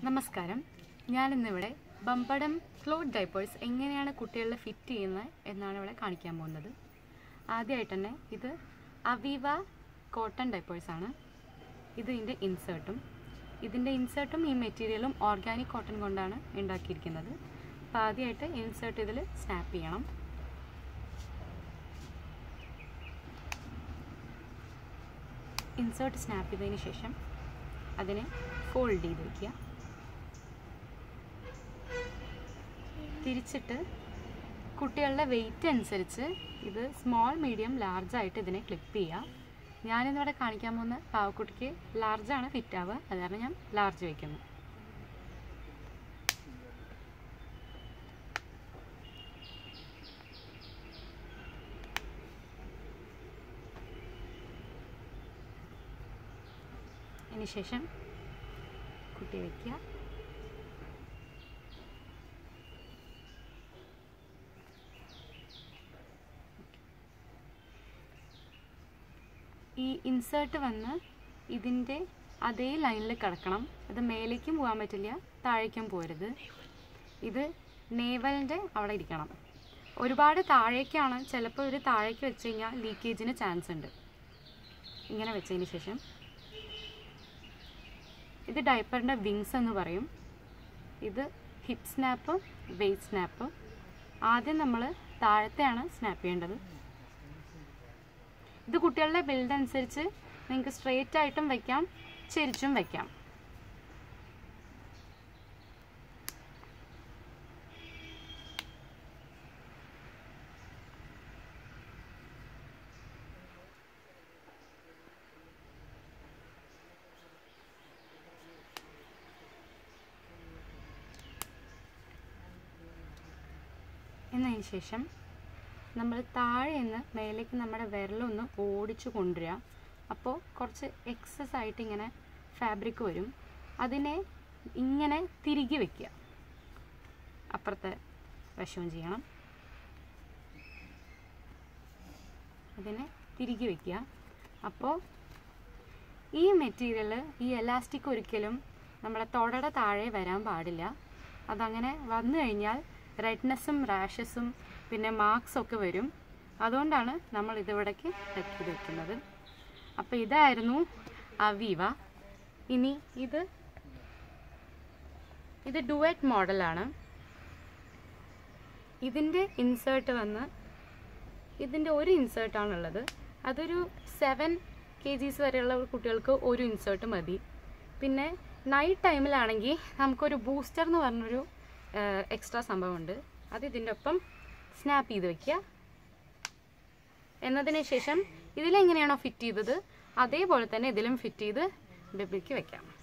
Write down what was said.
നമസ്കാരം ഞാനിന്നിവിടെ ബമ്പടം cloth diapers എങ്ങനെയാണ് കുട്ടികളിൽ ഫിറ്റ് ചെയ്യുന്നത് എന്നാണ് ഇവിടെ കാണിക്കാൻ പോകുന്നത് ആദ്യമായിട്ട് തന്നെ ഇത് അവീവ കോട്ടൺ ഡൈപ്പേഴ്സാണ് ഇത് ഇതിൻ്റെ ഇൻസേർട്ടും ഇതിൻ്റെ ഇൻസേർട്ടും ഈ മെറ്റീരിയലും ഓർഗാനിക് കോട്ടൺ കൊണ്ടാണ് ഉണ്ടാക്കിയിരിക്കുന്നത് അപ്പോൾ ആദ്യമായിട്ട് ഇൻസേർട്ട് ഇതിൽ സ്നാപ്പ് ചെയ്യണം ഇൻസേർട്ട് സ്നാപ്പ് ചെയ്തതിന് ശേഷം അതിനെ ഫോൾഡ് ചെയ്ത് വയ്ക്കുക തിരിച്ചിട്ട് കുട്ടികളുടെ വെയിറ്റ് അനുസരിച്ച് ഇത് സ്മോൾ മീഡിയം ലാർജ് ആയിട്ട് ഇതിനെ ക്ലിപ്പ് ചെയ്യുക ഞാനിന്നിവിടെ കാണിക്കാൻ പോകുന്ന പാവക്കുട്ടിക്ക് ലാർജാണ് ഫിറ്റ് ആവുക അത് കാരണം ഞാൻ ലാർജ് വയ്ക്കുന്നു അതിന് ശേഷം കുട്ടി വയ്ക്കുക ഈ ഇൻസേർട്ട് വന്ന് ഇതിൻ്റെ അതേ ലൈനിൽ കിടക്കണം അത് മേലേക്കും പോകാൻ പറ്റില്ല താഴേക്കും പോരുത് ഇത് നേവലിൻ്റെ അവിടെ ഇരിക്കണം ഒരുപാട് താഴേക്കാണ് ചിലപ്പോൾ ഒരു താഴേക്ക് വെച്ച് കഴിഞ്ഞാൽ ലീക്കേജിന് ചാൻസ് ഉണ്ട് ഇങ്ങനെ വെച്ചതിന് ശേഷം ഇത് ഡൈപ്പറിൻ്റെ വിങ്സ് എന്ന് പറയും ഇത് ഹിപ്പ് സ്നാപ്പ് വെയ്റ്റ് സ്നാപ്പ് ആദ്യം നമ്മൾ താഴത്തെയാണ് സ്നാപ്പ് ചെയ്യേണ്ടത് ഇത് കുട്ടികളുടെ ബിൽഡ് അനുസരിച്ച് നിങ്ങൾക്ക് സ്ട്രെയിറ്റ് ആയിട്ടും വയ്ക്കാം ചെരിച്ചും വയ്ക്കാം എന്നതിന് ശേഷം നമ്മൾ താഴെ നിന്ന് മേലേക്ക് നമ്മുടെ വിരലൊന്ന് ഓടിച്ചു കൊണ്ടുവരിക അപ്പോൾ കുറച്ച് എക്സസ് ആയിട്ട് ഇങ്ങനെ ഫാബ്രിക് വരും അതിനെ ഇങ്ങനെ തിരികെ വെക്കുക അപ്പുറത്തെ വശവും ചെയ്യണം അതിനെ തിരികെ വെക്കുക അപ്പോൾ ഈ മെറ്റീരിയൽ ഈ എലാസ്റ്റിക് ഒരിക്കലും നമ്മുടെ തൊടയുടെ താഴെ വരാൻ പാടില്ല അതങ്ങനെ വന്നു കഴിഞ്ഞാൽ റെഡ്നെസ്സും റാഷസും പിന്നെ മാർക്സ് ഒക്കെ വരും അതുകൊണ്ടാണ് നമ്മൾ ഇതിവിടേക്ക് വെക്കി വെക്കുന്നത് അപ്പോൾ ഇതായിരുന്നു അവീവ ഇനി ഇത് ഇത് ഡുവറ്റ് മോഡലാണ് ഇതിൻ്റെ ഇൻസേർട്ട് വന്ന് ഇതിൻ്റെ ഒരു ഇൻസേർട്ടാണുള്ളത് അതൊരു സെവൻ കെ ജീസ് വരെയുള്ള കുട്ടികൾക്ക് ഒരു ഇൻസേർട്ട് മതി പിന്നെ നൈറ്റ് ടൈമിലാണെങ്കിൽ നമുക്കൊരു ബൂസ്റ്റർ എന്ന് പറഞ്ഞൊരു എക്സ്ട്രാ സംഭവമുണ്ട് അത് ഇതിൻ്റെ ഒപ്പം സ്നാപ്പ് ചെയ്ത് വെക്കുക എന്നതിന് ശേഷം ഇതിലെങ്ങനെയാണോ ഫിറ്റ് ചെയ്തത് അതേപോലെ തന്നെ ഇതിലും ഫിറ്റ് ചെയ്ത് ബേബിക്ക് വെക്കാം